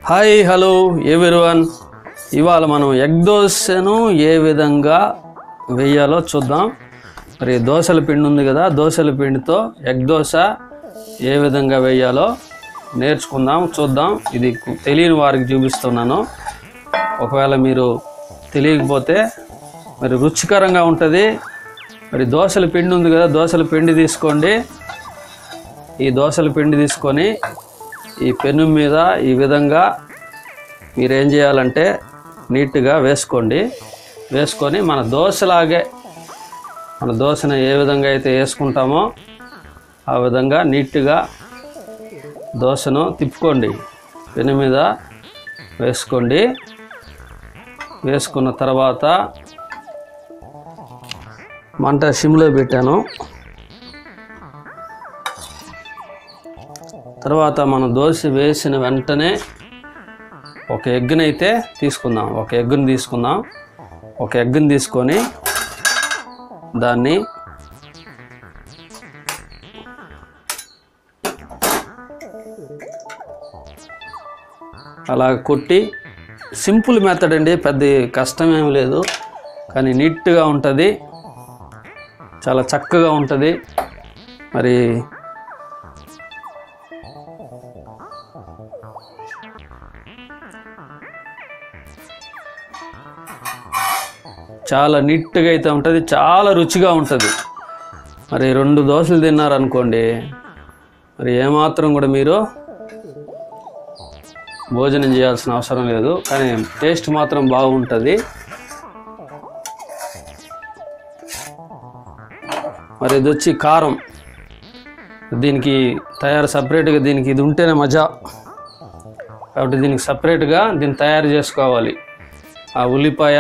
hi hello everyone ఇవాళ మనం egg దోశను ఏ విధంగా వేయాలో చూద్దాం మరి దోశల పిండి ఉంది కదా దోశల పిండితో ఎగ్ దోశ ఏ విధంగా వేయాలో నేర్చుకుందాం చూద్దాం ఇది తెలియని వారికి చూపిస్తున్నాను ఒకవేళ మీరు తెలియకపోతే మరి రుచికరంగా ఉంటుంది మరి దోశల పిండి ఉంది కదా దోశల పిండి తీసుకోండి ఈ దోశల పిండి తీసుకొని ఈ పెను మీద ఈ విధంగా మీరు ఏం చేయాలంటే నీట్గా వేసుకోండి వేసుకొని మన దోశలాగే మన దోశను ఏ విధంగా అయితే వేసుకుంటామో ఆ విధంగా నీట్గా దోశను తిప్పుకోండి పెను మీద వేసుకోండి వేసుకున్న తర్వాత మంట సిమ్లో పెట్టాను తర్వాత మనం దోశ వేసిన వెంటనే ఒక ఎగ్గుని అయితే తీసుకుందాం ఒక ఎగ్గుని తీసుకుందాం ఒక ఎగ్గుని తీసుకొని దాన్ని అలా కొట్టి సింపుల్ మెథడ్ అండి పెద్ద కష్టమేం లేదు కానీ నీట్గా ఉంటుంది చాలా చక్కగా ఉంటుంది మరి చాలా నీట్గా అయితే ఉంటుంది చాలా రుచిగా ఉంటుంది మరి రెండు దోశలు తిన్నారనుకోండి మరి ఏమాత్రం కూడా మీరు భోజనం చేయాల్సిన అవసరం లేదు కానీ టేస్ట్ మాత్రం బాగుంటుంది మరి ఇది వచ్చి కారం దీనికి తయారు సపరేట్గా దీనికి ఇది ఉంటేనే మజా కాబట్టి దీనికి సపరేట్గా దీన్ని తయారు చేసుకోవాలి ఆ ఉల్లిపాయ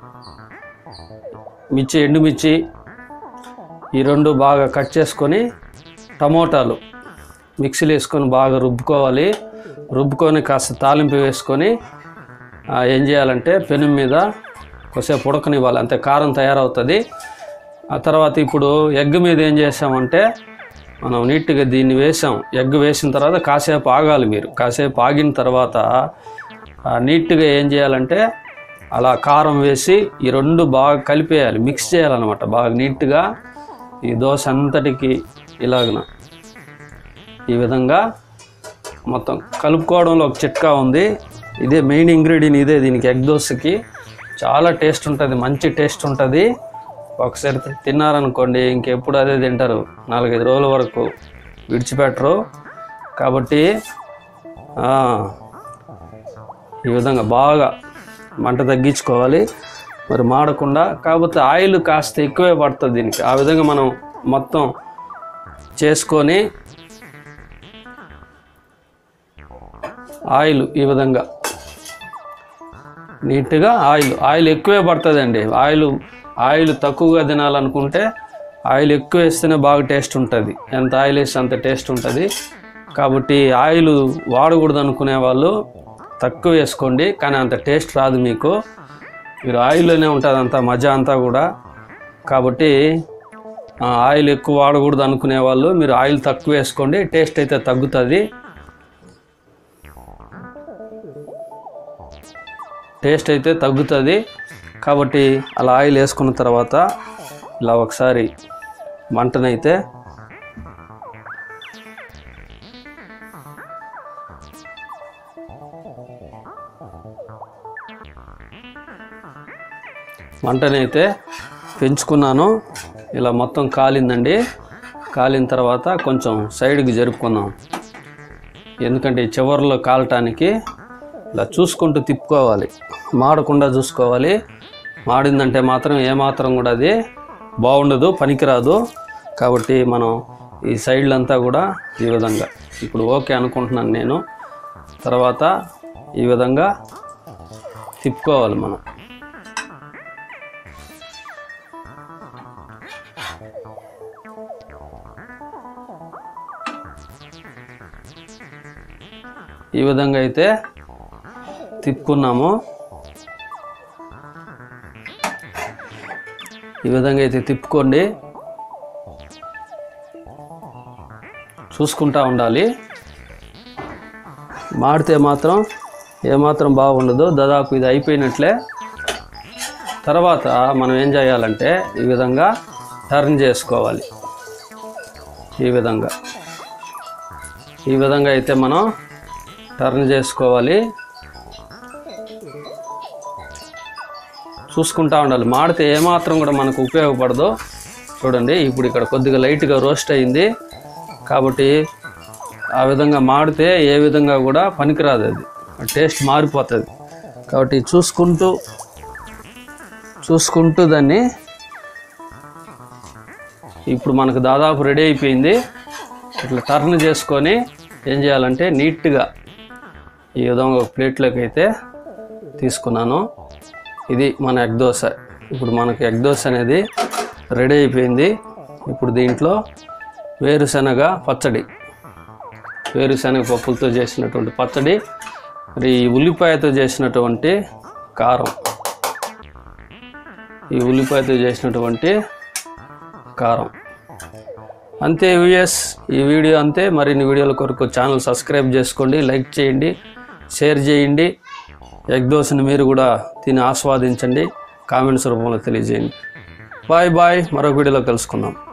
మిర్చి ఎండుమిర్చి ఈ రెండు బాగా కట్ చేసుకొని టమోటాలు మిక్సీలో వేసుకొని బాగా రుబ్బుకోవాలి రుబ్బుకొని కాస్త తాలింపు వేసుకొని ఆ, ఏం చేయాలంటే పెను మీద కొద్దిసేపు ఉడకనివ్వాలి అంతే కారం తయారవుతుంది ఆ తర్వాత ఇప్పుడు ఎగ్ మీద ఏం చేసామంటే మనం నీట్గా దీన్ని వేసాం ఎగ్ వేసిన తర్వాత కాసేపు ఆగాలి మీరు కాసేపు ఆగిన తర్వాత ఆ, నీట్గా ఏం చేయాలంటే అలా కారం వేసి ఈ రెండు బాగా కలిపేయాలి మిక్స్ చేయాలన్నమాట బాగా నీట్గా ఈ దోశ అంతటికి ఇలాగన ఈ విధంగా మొత్తం కలుపుకోవడంలో ఒక చిట్కా ఉంది ఇదే మెయిన్ ఇంగ్రీడియంట్ ఇదే దీనికి ఎగ్ దోశకి చాలా టేస్ట్ ఉంటుంది మంచి టేస్ట్ ఉంటుంది ఒకసారి తి- తిన్నారనుకోండి ఇంకెప్పుడు అదే తింటారు నాలుగైదు రోజుల వరకు విడిచిపెట్టరు కాబట్టి ఆ, ఈ విధంగా బాగా మంట తగ్గించుకోవాలి మరి మాడకుండా కాకపోతే ఆయిల్ కాస్త ఎక్కువే పడుతుంది దీనికి ఆ విధంగా మనం మొత్తం చేసుకొని ఆయిల్ ఈ విధంగా నీట్గా ఆయిల్ ఆయిల్ ఎక్కువే పడుతుందండి ఆయిల్ ఆయిల్ తక్కువగా తినాలనుకుంటే ఆయిల్ ఎక్కువ వేస్తేనే బాగా టేస్ట్ ఉంటుంది ఎంత ఆయిల్ వేస్తే అంత టేస్ట్ ఉంటుంది కాబట్టి ఆయిల్ వాడకూడదు అనుకునే వాళ్ళు తక్కువ వేసుకోండి కానీ అంత టేస్ట్ రాదు మీకు మీరు ఆయిల్లోనే ఉంటుంది అంత మజా అంతా కూడా కాబట్టి ఆ, ఆయిల్ ఎక్కువ వాడకూడదు అనుకునే వాళ్ళు మీరు ఆయిల్ తక్కువ వేసుకోండి టేస్ట్ అయితే తగ్గుతుంది టేస్ట్ అయితే తగ్గుతుంది కాబట్టి అలా ఆయిల్ వేసుకున్న తర్వాత ఇలా ఒకసారి మంటనైతే మంటనైతే పెంచుకున్నాను ఇలా మొత్తం కాలిందండి కాలిన తర్వాత కొంచెం సైడ్కి జరుపుకుందాం ఎందుకంటే ఈ చివర్లో కాలటానికి ఇలా చూసుకుంటూ తిప్పుకోవాలి మాడకుండా చూసుకోవాలి మాడిందంటే మాత్రం ఏమాత్రం కూడా అది బాగుండదు పనికిరాదు కాబట్టి మనం ఈ సైడ్లంతా కూడా ఈ విధంగా ఇప్పుడు ఓకే అనుకుంటున్నాను నేను తర్వాత ఈ విధంగా తిప్పుకోవాలి మనం ఈ విధంగా అయితే తిప్పుకున్నాము ఈ విధంగా అయితే తిప్పుకోండి చూసుకుంటా ఉండాలి మాడితే మాత్రం ఏమాత్రం బాగుండదు దాదాపు ఇది అయిపోయినట్లే తర్వాత మనం ఏం చేయాలంటే ఈ విధంగా టర్న్ చేసుకోవాలి ఈ విధంగా ఈ విధంగా అయితే మనం టర్న్ చేసుకోవాలి చూసుకుంటా ఉండాలి మాడితే ఏమాత్రం కూడా మనకు ఉపయోగపడదు చూడండి ఇప్పుడు ఇక్కడ కొద్దిగా లైట్గా రోస్ట్ అయింది కాబట్టి ఆ విధంగా మాడితే ఏ విధంగా కూడా పనికిరాదు అది టేస్ట్ మారిపోతుంది కాబట్టి చూసుకుంటూ చూసుకుంటూ దాన్ని ఇప్పుడు మనకు దాదాపు రెడీ అయిపోయింది ఇట్లా టర్న్ చేసుకొని ఏం చేయాలంటే నీట్గా ఈ విధంగా ఒక ప్లేట్లోకి అయితే తీసుకున్నాను ఇది మన ఎగ్ దోశ ఇప్పుడు మనకి ఎగ్ దోశ అనేది రెడీ అయిపోయింది ఇప్పుడు దీంట్లో వేరుశనగ పచ్చడి వేరుశనగ పప్పులతో చేసినటువంటి పచ్చడి మరి ఈ ఉల్లిపాయతో చేసినటువంటి కారం ఈ ఉల్లిపాయతో చేసినటువంటి కారం అంతే విఎస్ ఈ వీడియో అంతే మరిన్ని వీడియోల కొరకు ఛానల్ సబ్స్క్రైబ్ చేసుకోండి లైక్ చేయండి షేర్ చేయండి ఎగ్ దోశని మీరు కూడా తిని ఆస్వాదించండి కామెంట్స్ రూపంలో తెలియజేయండి బాయ్ బాయ్ మరొక వీడియోలో కలుసుకుందాం